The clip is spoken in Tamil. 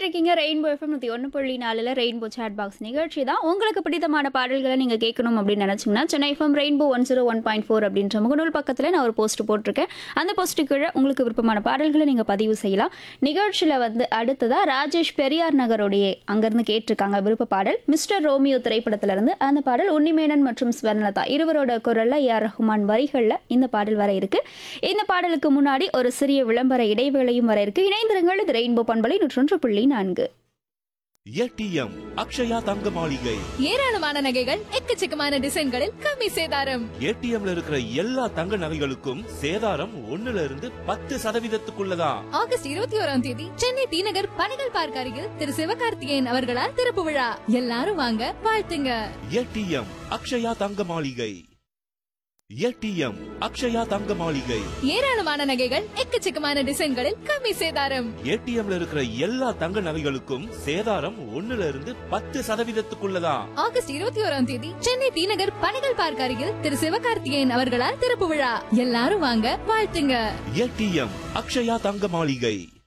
கேட்டுட்டு இருக்கீங்க ரெயின்போ எஃப்எம் நூற்றி ஒன்று புள்ளி நாலில் ரெயின்போ சாட் பாக்ஸ் நிகழ்ச்சி தான் உங்களுக்கு பிடித்தமான பாடல்களை நீங்கள் கேட்கணும் அப்படின்னு நினச்சிங்கன்னா Chennai FM rainbow one zero one point four அப்படின்ற முகநூல் பக்கத்தில் நான் ஒரு போஸ்ட் போட்டிருக்கேன் அந்த போஸ்ட்டு கீழே உங்களுக்கு விருப்பமான பாடல்களை நீங்கள் பதிவு செய்யலாம் நிகழ்ச்சியில் வந்து அடுத்ததாக ராஜேஷ் பெரியார் நகருடைய அங்கேருந்து கேட்டிருக்காங்க விருப்ப பாடல் மிஸ்டர் ரோமியோ திரைப்படத்திலிருந்து அந்த பாடல் உன்னிமேனன் மற்றும் ஸ்வர்ணலதா இருவரோட குரலில் ஏஆர் ரஹ்மான் வரிகளில் இந்த பாடல் வர இருக்கு இந்த பாடலுக்கு முன்னாடி ஒரு சிறிய விளம்பர இடைவேளையும் வர இருக்கு இணைந்திருங்கள் இது ரெயின்போ பண்பலை நூற்றொன்று புள்ளி நான்கு ஏடிஎம் அக்ஷயா தங்க மாளிகை ஏராளமான நகைகள் எக்கச்சக்கமான டிசைன்களில் கம்மி சேதாரம் ஏடிஎம்ல இருக்கிற எல்லா தங்க நகைகளுக்கும் சேதாரம் ஒண்ணுல இருந்து பத்து சதவீதத்துக்குள்ளதான் ஆகஸ்ட் இருபத்தி ஓராம் தேதி சென்னை தீநகர் பணிகள் பார்க் அருகில் திரு சிவகார்த்திகேயன் அவர்களால் திறப்பு விழா எல்லாரும் வாங்க வாழ்த்துங்க ஏடிஎம் அக்ஷயா தங்க மாளிகை ஏடிஎம் அக்ஷயா தங்க மாளிகை ஏராளமான நகைகள் எக்கச்சக்கமான டிசைன்களில் கம்மி சேதாரம் ஏடிஎம்ல இருக்கிற எல்லா தங்க நகைகளுக்கும் சேதாரம் ஒண்ணுல இருந்து பத்து சதவீதத்துக்குள்ளதான் ஆகஸ்ட் இருபத்தி ஓராம் தேதி சென்னை தீநகர் பணிகள் பார்க் அருகில் திரு சிவகார்த்திகேயன் அவர்களால் திறப்பு விழா எல்லாரும் வாங்க வாழ்த்துங்க ஏடிஎம் அக்ஷயா தங்க மாளிகை